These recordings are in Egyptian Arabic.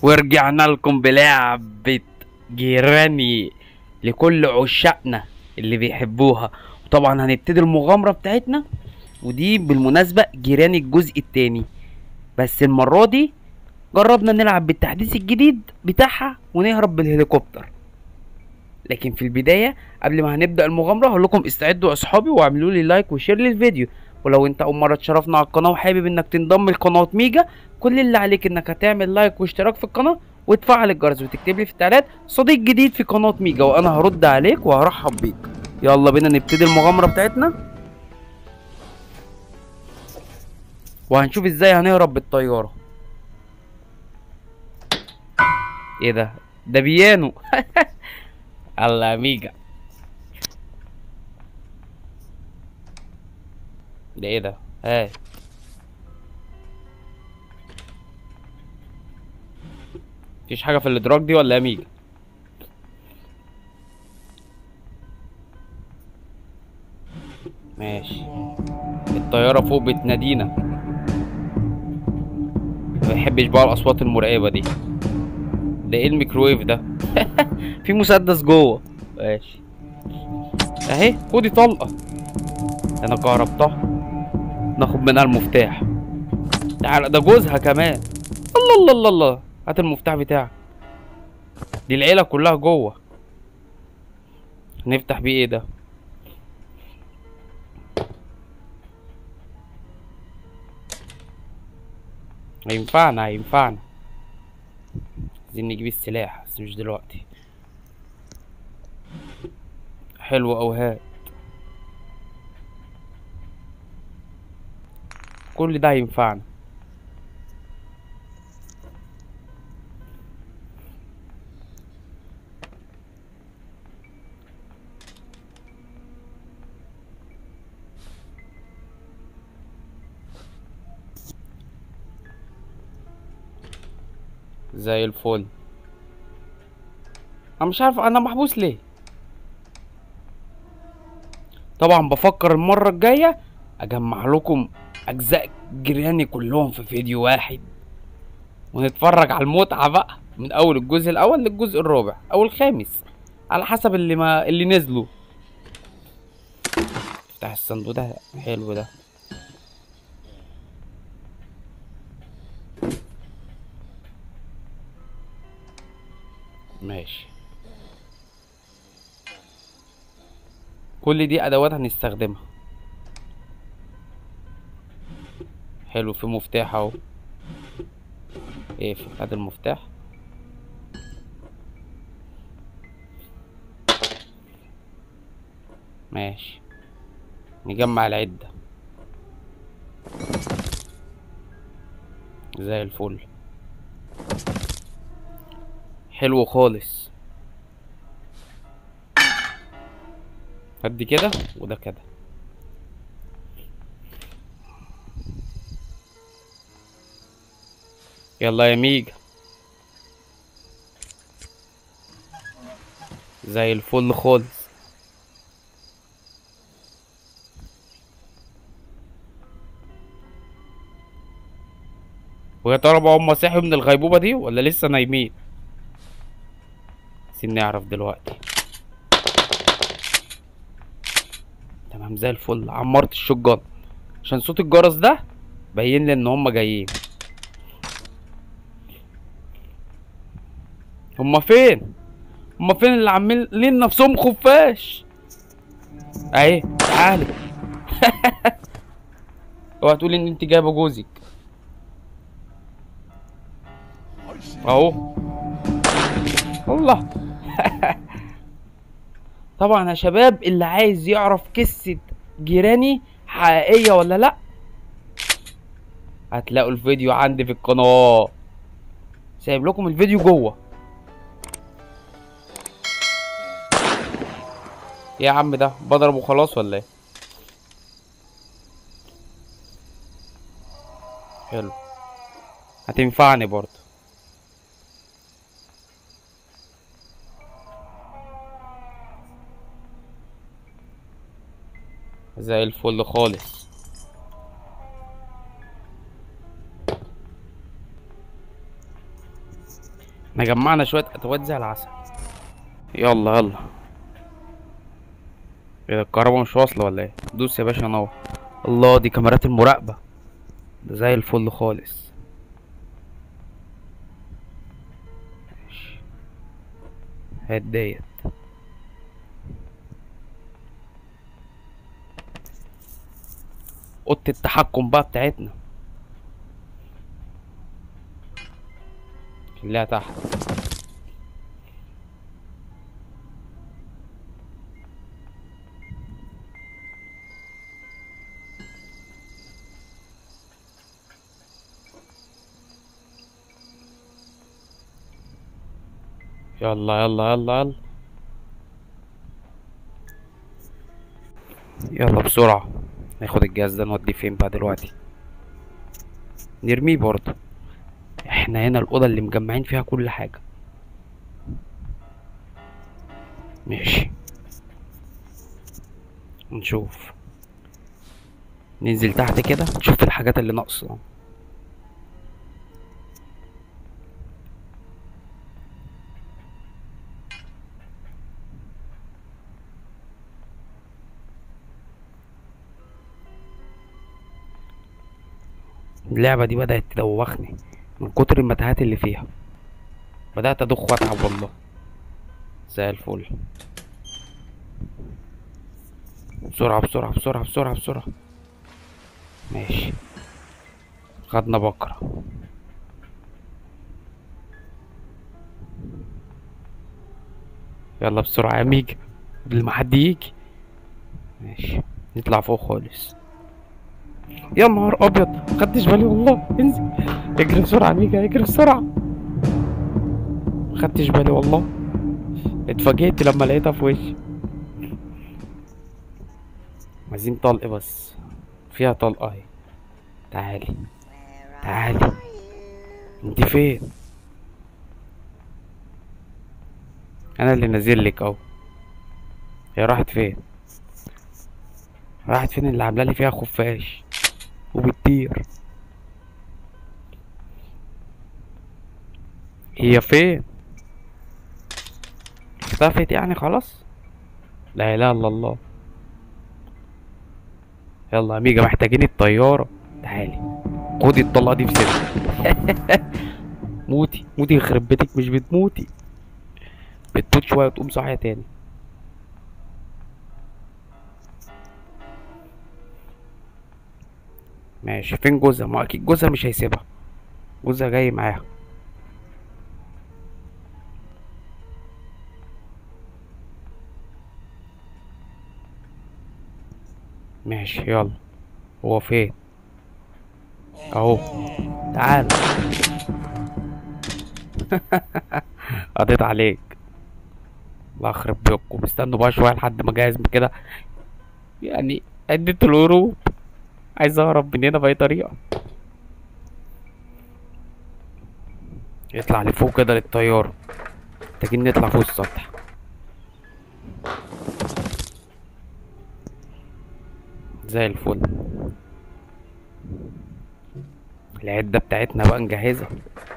ورجعنا لكم بلعبة جيراني لكل عشاقنا اللي بيحبوها وطبعا هنبتدي المغامرة بتاعتنا ودي بالمناسبة جيراني الجزء التاني بس المرة دي جربنا نلعب بالتحديث الجديد بتاعها ونهرب بالهليكوبتر لكن في البداية قبل ما هنبدأ المغامرة هقول لكم استعدوا يا اصحابي واعملوا لي لايك وشير للفيديو ولو انت اول مرة تشرفنا على القناة وحابب انك تنضم لقناة ميجا كل اللي عليك انك هتعمل لايك واشتراك في القناة وتفعل الجرس وتكتب لي في التعليقات صديق جديد في قناة ميجا وانا هرد عليك وهرحب بيك يلا بينا نبتدي المغامرة بتاعتنا وهنشوف ازاي هنهرب بالطيارة ايه ده ده بيانو الله يا ميجا ده ايه ده هاي مفيش حاجة في الادراك دي ولا يا ميجا ماشي الطيارة فوق بتنادينا ما بحبش بقى الاصوات المرعبة دي ده ايه الميكرويف ده في مسدس جوه ماشي اهي خدي طلقة انا كهربتها ناخد منها المفتاح تعال ده جوزها كمان الله الله الله الله هات المفتاح بتاعك دي العيلة كلها جوه نفتح بيه ايه ده هينفعنا هينفعنا عايزين نجيب السلاح بس مش دلوقتي حلو او هات كل ده هينفعنا زي الفل انا مش عارف انا محبوس ليه طبعا بفكر المرة الجاية اجمع لكم اجزاء جيراني كلهم في فيديو واحد ونتفرج على المتعة بقى من اول الجزء الاول للجزء الرابع او الخامس على حسب اللي ما اللي نزلوا افتح الصندوق ده حلو ده ماشي كل دي ادوات هنستخدمها حلو في مفتاح اهو ايه في هذا المفتاح ماشي نجمع العدة زي الفل حلو خالص قد كده وده كده يلا يا ميجا زي الفل خالص ويا ترى بقى هم صحيوا من الغيبوبة دي ولا لسه نايمين عايزين نعرف دلوقتي تمام زي الفل عمرت الشجان عشان صوت الجرس ده باين لي ان هم جايين هما فين هما فين اللي عاملين نفسهم خفاش اهي تعالي اوعى تقولي ان انت جايبه جوزك اهو الله طبعا يا شباب اللي عايز يعرف قصة جيراني حقيقية ولا لا هتلاقوا الفيديو عندي في القناة سايب لكم الفيديو جوه يا عم ده بضربه خلاص ولا ايه حلو هتنفعني برضه زي الفل خالص احنا جمعنا شوية ادوات زي العسل يلا يلا ايه ده الكهرباء مش واصلة ولا ايه دوس يا باشا نور الله دي كاميرات المراقبة ده زي الفل خالص ماشي هات ديت اوضه التحكم بقى بتاعتنا خليها تحت يلا يلا يلا يلا يلا بسرعة ناخد الجهاز ده نوديه فين بقى دلوقتي نرميه برضه احنا هنا الأوضة اللي مجمعين فيها كل حاجة ماشي نشوف ننزل تحت كده نشوف الحاجات اللي ناقصة اللعبة دي بدأت تدوخني من كتر المتاهات اللي فيها بدأت أدخ وأتعب والله زي الفل بسرعة بسرعة بسرعة بسرعة بسرعة ماشي خدنا بكرة يلا بسرعة يا ميجا قبل ما حد يجي ماشي نطلع فوق خالص يا نهار ابيض خدتش بالي والله انزل اجري بسرعة يا ميجا اجري بسرعة خدتش بالي والله اتفاجئت لما لقيتها في وشي عايزين طلق بس فيها طلقة اهي تعالي تعالي انت فين انا اللي نازل لك اهو هي راحت فين راحت فين اللي عامله لي فيها خفاش وبتطير هي فين اختفت يعني خلاص لا اله الا الله يلا يا ميجا محتاجين الطيارة تعالي خدي الطلقة دي في سنة موتي موتي يخرب بيتك مش بتموتي بتموت شوية وتقوم صاحية تاني ماشي فين جوزها ما اكيد جوزها مش هيسيبها جوزها جاي معاها ماشي يلا هو فين اهو تعال قضيت عليك الله يخرب بيكم استنوا بقى شويه لحد ما اجهز من كده يعني عدة الهروب عايز اهرب من هنا باي طريقه يطلع لفوق كده للطياره محتاجين نطلع فوق السطح زي الفل العدة بتاعتنا بقى نجهزها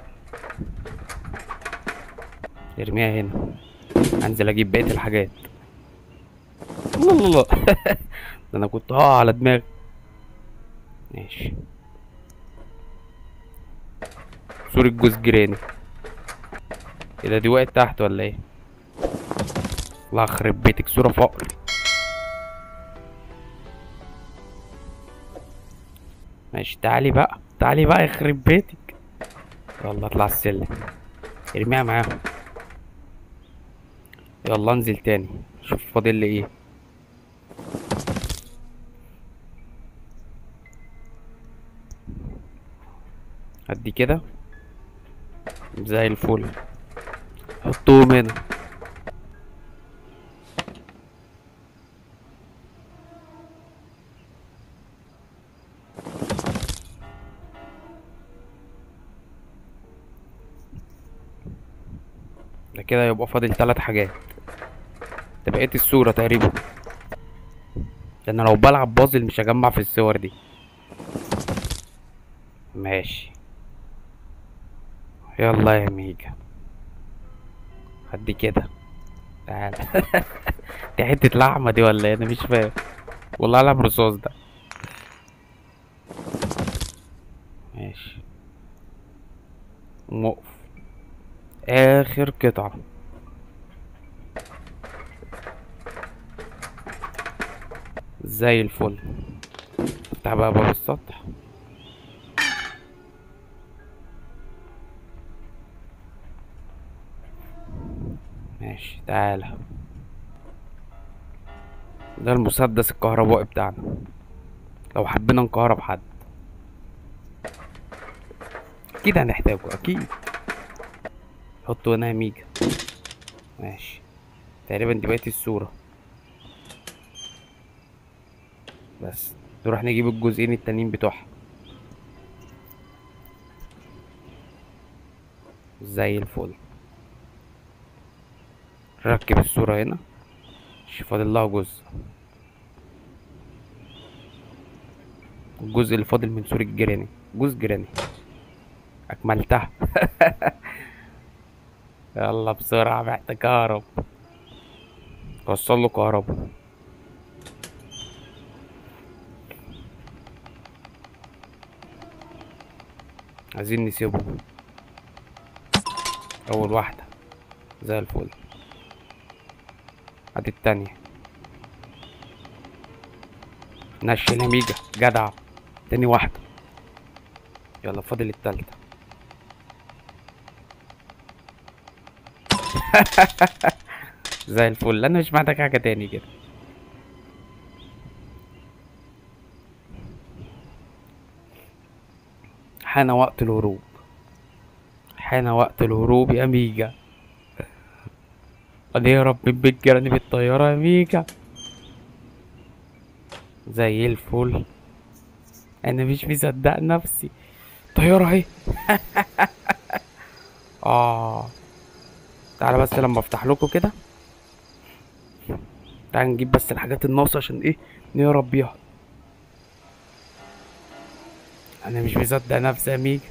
نرميها هنا انزل اجيب بقية الحاجات الله الله الله ده انا كنت هقع على دماغي ماشي صورة جوز جيراني ايه ده دي وقعت تحت ولا ايه الله يخرب بيتك صورة فقر ماشي تعالي بقى تعالي بقى يخرب بيتك يلا اطلع السلم ارميها معاهم يلا انزل تاني شوف فاضل لي ايه ادي كده زي الفل حطوهم هنا ده كده يبقى فاضل ثلاث حاجات ده بقيت الصورة تقريبا لان لو بلعب بازل مش هجمع في الصور دي ماشي يلا يا ميجا قد كده تعال دي حتة لحمة دي ولا ايه انا مش فاهم والله قلم رصاص ده ماشي وقف اخر قطعة زي الفل افتح بقى باب السطح ماشي تعالى ده المسدس الكهربائي بتاعنا لو حبينا نكهرب حد اكيد هنحتاجه اكيد حطه هنا يا ميجا ماشي تقريبا دي بقت الصورة بس نروح نجيب الجزئين التانيين بتوعها زي الفل ركب الصورة هنا مش فاضل لها جزء الجزء اللي فاضل من صورة جيراني جزء جيراني أكملتها يلا بسرعة محتاج كهرب وصل له كهربا عايزين نسيبه أول واحدة زي الفل ادي التانية نشل يا ميجا جدع تاني واحدة يلا فاضل التالتة زي الفل انا مش محتاج حاجة تاني كده حان وقت الهروب حان وقت الهروب يا ميجا هنهرب من بيت جيراني بالطيارة يا ميجا زي الفل انا مش مصدق نفسي طيارة اهي اه تعالى بس لما افتح لكم كده تعالى نجيب بس الحاجات الناقصة عشان ايه نهرب بيها انا مش مصدق نفسي يا ميجا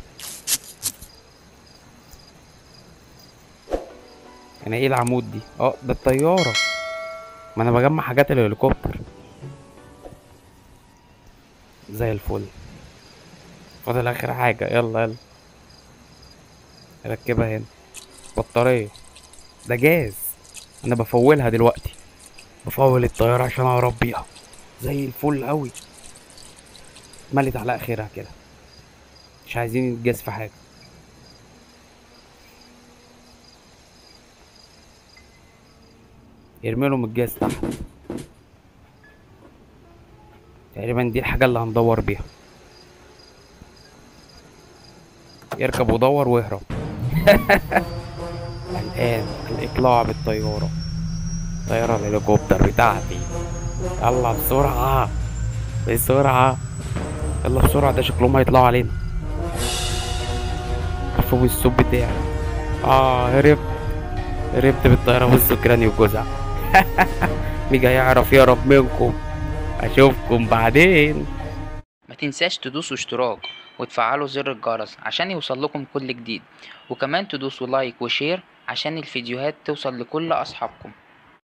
انا ايه العمود دي اه ده الطيارة ما انا بجمع حاجات الهليكوبتر زي الفل فاضل اخر حاجة يلا يلا ركبها هنا بطارية ده جاز انا بفولها دلوقتي بفول الطيارة عشان اهرب بيها زي الفل اوي ملت على اخرها كده مش عايزين الجاز في حاجة يرمي لهم الجاز تحت تقريبا دي الحاجة اللي هندور بيها يركب ودور واهرب الآن الإقلاع بالطيارة طيارة الهليكوبتر بتاعتي يلا بسرعة بسرعة يلا بسرعة ده شكلهم هيطلعوا علينا فوق السوق بتاعي اه هربت هربت بالطيارة والسكراني وجوزها ميجا يعرف يهرب منكم اشوفكم بعدين ما تنساش تدوسوا اشتراك وتفعلوا زر الجرس عشان يوصل لكم كل جديد وكمان تدوسوا لايك وشير عشان الفيديوهات توصل لكل اصحابكم